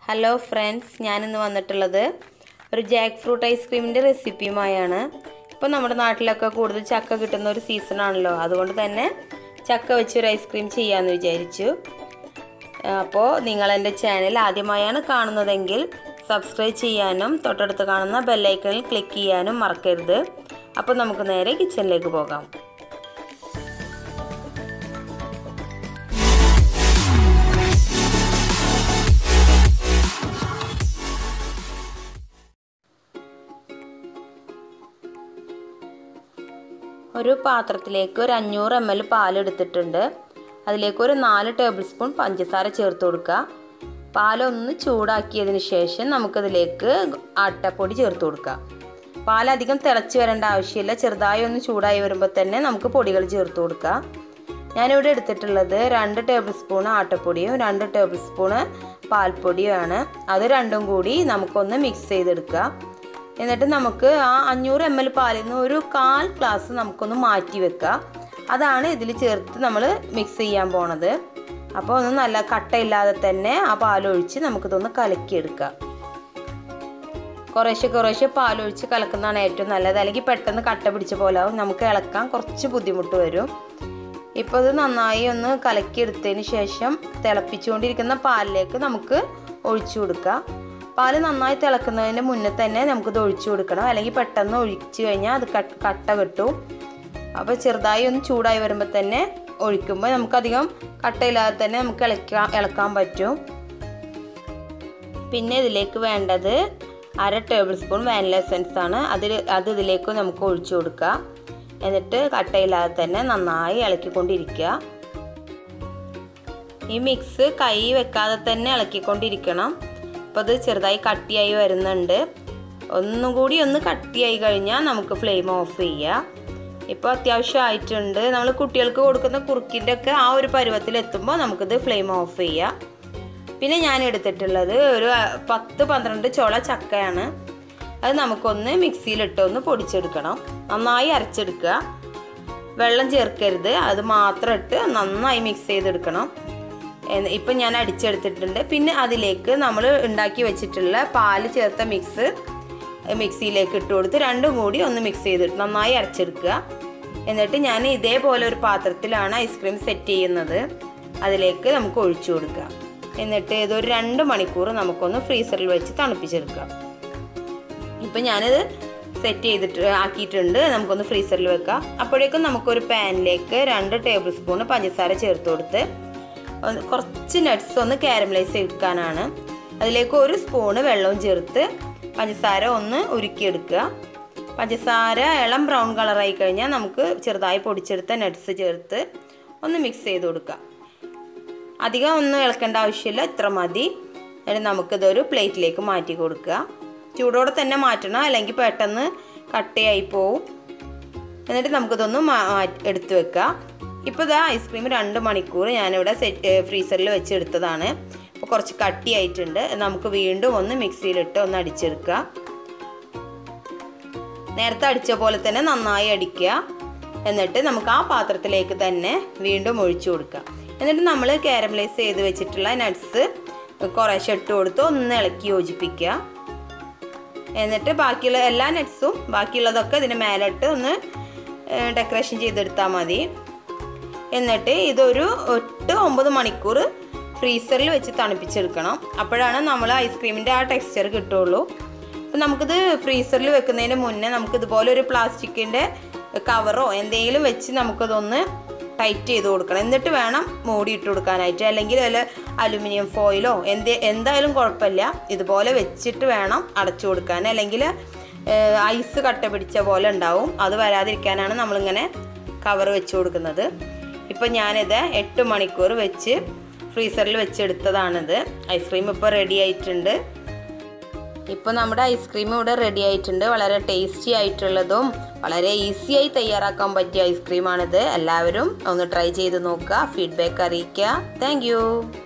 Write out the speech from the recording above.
hello friends ഞാനിന്ന് വന്നിട്ടുള്ളത് ഒരു ജാക്ക് ഫ്രൂട്ട് ഐസ്ക്രീമിൻ്റെ റെസിപ്പിയുമായാണ് ഇപ്പോൾ നമ്മുടെ നാട്ടിലൊക്കെ കൂടുതൽ ചക്ക കിട്ടുന്ന ഒരു സീസണാണല്ലോ അതുകൊണ്ട് തന്നെ ചക്ക വെച്ച് ഒരു ഐസ്ക്രീം ചെയ്യാമെന്ന് വിചാരിച്ചു അപ്പോൾ നിങ്ങൾ എൻ്റെ ചാനൽ ആദ്യമായാണ് കാണുന്നതെങ്കിൽ സബ്സ്ക്രൈബ് ചെയ്യാനും തൊട്ടടുത്ത് കാണുന്ന ബെല്ലൈക്കണിൽ ക്ലിക്ക് ചെയ്യാനും മറക്കരുത് അപ്പോൾ നമുക്ക് നേരെ കിച്ചണിലേക്ക് പോകാം ഒരു പാത്രത്തിലേക്ക് ഒരു അഞ്ഞൂറ് എം എൽ പാലെടുത്തിട്ടുണ്ട് അതിലേക്ക് ഒരു നാല് ടേബിൾ സ്പൂൺ പഞ്ചസാര ചേർത്ത് കൊടുക്കുക പാലൊന്ന് ചൂടാക്കിയതിന് ശേഷം നമുക്കതിലേക്ക് ആട്ടപ്പൊടി ചേർത്ത് കൊടുക്കുക പാലധികം തിളച്ച് വരേണ്ട ആവശ്യമില്ല ചെറുതായി ഒന്ന് ചൂടായി വരുമ്പോൾ തന്നെ നമുക്ക് പൊടികൾ ചേർത്ത് കൊടുക്കുക ഞാനിവിടെ എടുത്തിട്ടുള്ളത് രണ്ട് ടേബിൾ സ്പൂൺ ആട്ടപ്പൊടിയും രണ്ട് ടേബിൾ സ്പൂണ് പാൽപ്പൊടിയുമാണ് അത് രണ്ടും കൂടി നമുക്കൊന്ന് മിക്സ് ചെയ്തെടുക്കുക എന്നിട്ട് നമുക്ക് ആ അഞ്ഞൂറ് എം എൽ പാലിൽ നിന്ന് ഒരു കാൽ ഗ്ലാസ് നമുക്കൊന്ന് മാറ്റി വെക്കുക അതാണ് ഇതിൽ ചേർത്ത് നമ്മൾ മിക്സ് ചെയ്യാൻ പോണത് അപ്പോൾ ഒന്ന് നല്ല കട്ടയില്ലാതെ തന്നെ ആ പാലൊഴിച്ച് നമുക്കിതൊന്ന് കലക്കിയെടുക്കാം കുറേശ്ശെ കുറേശ്ശെ പാലൊഴിച്ച് കലക്കുന്നതാണ് ഏറ്റവും നല്ലത് അല്ലെങ്കിൽ പെട്ടെന്ന് കട്ട പിടിച്ച പോലെ ആവും നമുക്ക് ഇളക്കാൻ കുറച്ച് ബുദ്ധിമുട്ട് വരും ഇപ്പോൾ ഇത് നന്നായി ഒന്ന് കലക്കിയെടുത്തതിന് ശേഷം തിളപ്പിച്ചുകൊണ്ടിരിക്കുന്ന പാലിലേക്ക് നമുക്ക് ഒഴിച്ചു കൊടുക്കാം പാല് നന്നായി തിളക്കുന്നതിന് മുന്നേ തന്നെ നമുക്കിത് ഒഴിച്ചു കൊടുക്കണം അല്ലെങ്കിൽ പെട്ടെന്ന് ഒഴിച്ചു കഴിഞ്ഞാൽ അത് കട്ട കിട്ടും അപ്പോൾ ചെറുതായി ഒന്ന് ചൂടായി വരുമ്പോൾ തന്നെ ഒഴിക്കുമ്പോൾ നമുക്കധികം കട്ടയില്ലാതെ തന്നെ നമുക്ക് ഇളക്കാൻ ഇളക്കാൻ പറ്റും പിന്നെ ഇതിലേക്ക് വേണ്ടത് അര ടേബിൾ സ്പൂൺ വാനില എസൻസ് ആണ് അതിൽ അത് ഇതിലേക്ക് നമുക്ക് ഒഴിച്ചു കൊടുക്കുക എന്നിട്ട് കട്ടയില്ലാതെ തന്നെ നന്നായി ഇളക്കിക്കൊണ്ടിരിക്കുക ഈ മിക്സ് കൈ വെക്കാതെ തന്നെ ഇളക്കിക്കൊണ്ടിരിക്കണം അപ്പോൾ അത് ചെറുതായി കട്ടിയായി വരുന്നുണ്ട് ഒന്നും കൂടി ഒന്ന് കട്ടിയായി കഴിഞ്ഞാൽ നമുക്ക് ഫ്ലെയിം ഓഫ് ചെയ്യാം ഇപ്പോൾ അത്യാവശ്യം ആയിട്ടുണ്ട് നമ്മൾ കുട്ടികൾക്ക് കൊടുക്കുന്ന കുറുക്കിൻ്റെ ഒക്കെ ആ ഒരു പരുവത്തിൽ എത്തുമ്പോൾ നമുക്കിത് ഫ്ലെയിം ഓഫ് ചെയ്യാം പിന്നെ ഞാൻ എടുത്തിട്ടുള്ളത് ഒരു പത്ത് പന്ത്രണ്ട് ചോള ചക്കയാണ് അത് നമുക്കൊന്ന് മിക്സിയിലിട്ട് ഒന്ന് പൊടിച്ചെടുക്കണം നന്നായി അരച്ചെടുക്കുക വെള്ളം ചേർക്കരുത് അത് മാത്രം ഇട്ട് നന്നായി മിക്സ് ചെയ്തെടുക്കണം ഇപ്പം ഞാൻ അടിച്ചെടുത്തിട്ടുണ്ട് പിന്നെ അതിലേക്ക് നമ്മൾ ഉണ്ടാക്കി വെച്ചിട്ടുള്ള പാല് ചേർത്ത മിക്സ് മിക്സിയിലേക്ക് ഇട്ട് കൊടുത്ത് രണ്ടും കൂടി ഒന്ന് മിക്സ് ചെയ്തിട്ട് നന്നായി അരച്ചെടുക്കുക എന്നിട്ട് ഞാൻ ഇതേപോലെ ഒരു പാത്രത്തിലാണ് ഐസ്ക്രീം സെറ്റ് ചെയ്യുന്നത് അതിലേക്ക് നമുക്ക് ഒഴിച്ചു കൊടുക്കുക എന്നിട്ട് ഇതൊരു രണ്ട് മണിക്കൂർ നമുക്കൊന്ന് ഫ്രീസറിൽ വെച്ച് തണുപ്പിച്ചെടുക്കാം ഇപ്പം ഞാനിത് സെറ്റ് ചെയ്തിട്ട് ആക്കിയിട്ടുണ്ട് നമുക്കൊന്ന് ഫ്രീസറിൽ വെക്കാം അപ്പോഴേക്കും നമുക്കൊരു പാനിലേക്ക് രണ്ട് ടേബിൾ സ്പൂൺ പഞ്ചസാര ചേർത്ത് കൊടുത്ത് കുറച്ച് നട്ട്സ് ഒന്ന് കാരമലൈസ് എടുക്കാനാണ് അതിലേക്ക് ഒരു സ്പൂണ് വെള്ളവും ചേർത്ത് പഞ്ചസാര ഒന്ന് ഉരുക്കിയെടുക്കുക പഞ്ചസാര ഇളം ബ്രൗൺ കളറായി കഴിഞ്ഞാൽ നമുക്ക് ചെറുതായി പൊടിച്ചെടുത്ത നട്ട്സ് ചേർത്ത് ഒന്ന് മിക്സ് ചെയ്ത് കൊടുക്കുക അധികം ഒന്നും ഇളക്കേണ്ട ആവശ്യമില്ല ഇത്ര മതി എന്നിട്ട് നമുക്കിതൊരു പ്ലേറ്റിലേക്ക് മാറ്റി കൊടുക്കുക ചൂടോടെ തന്നെ മാറ്റണം അല്ലെങ്കിൽ പെട്ടെന്ന് കട്ടയായി പോവും എന്നിട്ട് നമുക്കിതൊന്ന് എടുത്ത് വെക്കുക ഇപ്പോൾ ഇതാ ഐസ്ക്രീം രണ്ട് മണിക്കൂർ ഞാനിവിടെ സെറ്റ് ഫ്രീസറിൽ വെച്ചെടുത്തതാണ് ഇപ്പോൾ കുറച്ച് കട്ടിയായിട്ടുണ്ട് നമുക്ക് വീണ്ടും ഒന്ന് മിക്സിയിലിട്ട് ഒന്ന് അടിച്ചെടുക്കുക നേരത്തെ അടിച്ച പോലെ തന്നെ നന്നായി അടിക്കുക എന്നിട്ട് നമുക്ക് ആ പാത്രത്തിലേക്ക് തന്നെ വീണ്ടും ഒഴിച്ചു കൊടുക്കുക എന്നിട്ട് നമ്മൾ കാരമലൈസ് ചെയ്ത് വെച്ചിട്ടുള്ള നട്ട്സ് കുറേശ്ശെ ഇട്ട് കൊടുത്ത് ഒന്ന് ഇളക്കി യോജിപ്പിക്കുക എന്നിട്ട് ബാക്കിയുള്ള എല്ലാ നട്ട്സും ബാക്കിയുള്ളതൊക്കെ ഇതിന് മേലിട്ട് ഒന്ന് ഡെക്കറേഷൻ ചെയ്തെടുത്താൽ മതി എന്നിട്ട് ഇതൊരു എട്ട് ഒമ്പത് മണിക്കൂർ ഫ്രീസറിൽ വെച്ച് തണുപ്പിച്ചെടുക്കണം അപ്പോഴാണ് നമ്മൾ ഐസ്ക്രീമിൻ്റെ ആ ടെക്സ്ചർ കിട്ടുള്ളൂ അപ്പം നമുക്കിത് ഫ്രീസറിൽ വെക്കുന്നതിന് മുന്നേ നമുക്ക് ഇതുപോലെ ഒരു പ്ലാസ്റ്റിക്കിൻ്റെ കവറോ എന്തെങ്കിലും വെച്ച് നമുക്കതൊന്ന് ടൈറ്റ് ചെയ്ത് കൊടുക്കണം എന്നിട്ട് വേണം മൂടി ഇട്ട് കൊടുക്കാനായിട്ട് അല്ലെങ്കിൽ വല്ല അലുമിനിയം ഫോയിലോ എന്ത് എന്തായാലും കുഴപ്പമില്ല ഇതുപോലെ വെച്ചിട്ട് വേണം അടച്ചു കൊടുക്കാൻ അല്ലെങ്കിൽ ഐസ് കട്ട പിടിച്ച പോലെ ഉണ്ടാവും അത് വരാതിരിക്കാനാണ് നമ്മളിങ്ങനെ കവർ വെച്ച് കൊടുക്കുന്നത് ഇപ്പം ഞാനിത് എട്ട് മണിക്കൂർ വെച്ച് ഫ്രീസറിൽ വെച്ചെടുത്തതാണിത് ഐസ്ക്രീം ഇപ്പോൾ റെഡി ആയിട്ടുണ്ട് ഇപ്പോൾ നമ്മുടെ ഐസ്ക്രീം ഇവിടെ റെഡി ആയിട്ടുണ്ട് വളരെ ടേസ്റ്റി ആയിട്ടുള്ളതും വളരെ ഈസിയായി തയ്യാറാക്കാൻ പറ്റിയ ഐസ്ക്രീമാണിത് എല്ലാവരും ഒന്ന് ട്രൈ ചെയ്ത് നോക്കുക ഫീഡ്ബാക്ക് അറിയിക്കുക താങ്ക്